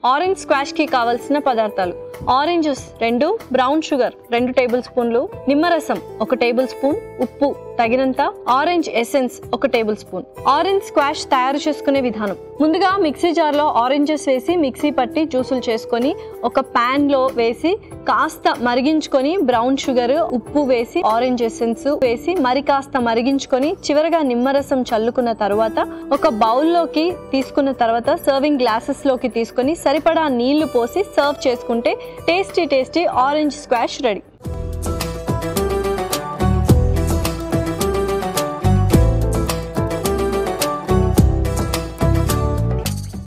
orange squash కి కావలసిన పదార్థాలు ఆరెంజెస్ రెండు బ్రౌన్ షుగర్ రెండు టేబుల్ స్పూన్లు నిమ్మరసం ఒక టేబుల్ స్పూన్ ఉప్పు తగినంత ఆరెంజ్ ఎసెన్స్ ఒక టేబుల్ స్పూన్ ఆరెంజ్ స్క్వాష్ తయారు చేసుకునే విధానం ముందుగా మిక్సీ జార్లో ఆరెంజెస్ వేసి మిక్సీ పట్టి జ్యూసులు చేసుకొని ఒక pan లో వేసి కాస్త మరిగించుకొని బ్రౌన్ షుగర్ ఉప్పు వేసి ఆరెంజ్ ఎసెన్స్ వేసి మరి కాస్త మరిగించుకొని చివరగా నిమ్మరసం చల్లుకున్న తర్వాత ఒక బౌల్లోకి తీసుకున్న తర్వాత సర్వింగ్ గ్లాసెస్ లోకి తీసుకొని సరిపడా నీళ్లు పోసి సర్వ్ చేసుకుంటే tasty tasty orange squash ready